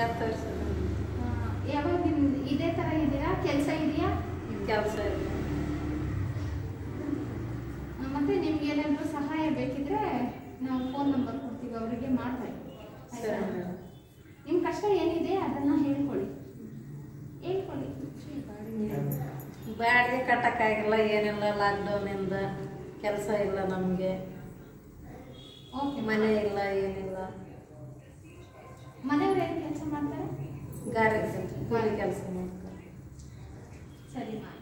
ಹತ್ತು ವರ್ಷ ಆ, ಯಾವಾಗಿಂದ ಇದೇ ಥರ ಇದ್ದೀರಾ ಕೆಲಸ ಇದೆಯಾ ಕೆಲಸ ಇಲ್ಲ ಆ, ಮತ್ತೆ ನಿಮ್ಗೆ ಏನಾದರೂ ಸಹಾಯ ಬೇಕಿದ್ರೆ ನಾವು ಫೋನ್ ನಂಬರ್ ಕೊಡ್ತೀವಿ ಅವರಿಗೆ ಮಾಡ್ತಾರೆ ಸರಿ ಮೇಡಮ್ ನಿಮ್ಮ ಕಷ್ಟ ಏನಿದೆ ಅದನ್ನ ಹೇಳ್ಕೊಳ್ಳಿ ಹೇಳ್ಕೊಳ್ಳಿ ಬಾಡಿಗೆ ಕಟ್ಟಕ್ಕಾಗಿಲ್ಲ ಏನಿಲ್ಲ ಲಾಕ್ಡೌನಿಂದ ಕೆಲಸ ಇಲ್ಲ ನಮಗೆ ಓಕೆ ಮನೆ ಇಲ್ಲ ಏನಿಲ್ಲ ಮನೆಯವ್ರು ಏನು ಕೆಲಸ ಮಾಡ್ತಾರೆ ಗಾರೆ ಕೆಲಸ ಕೂಲಿ ಕೆಲಸ ಮಾಡ್ತಾರೆ ಸರಿ ಮಾ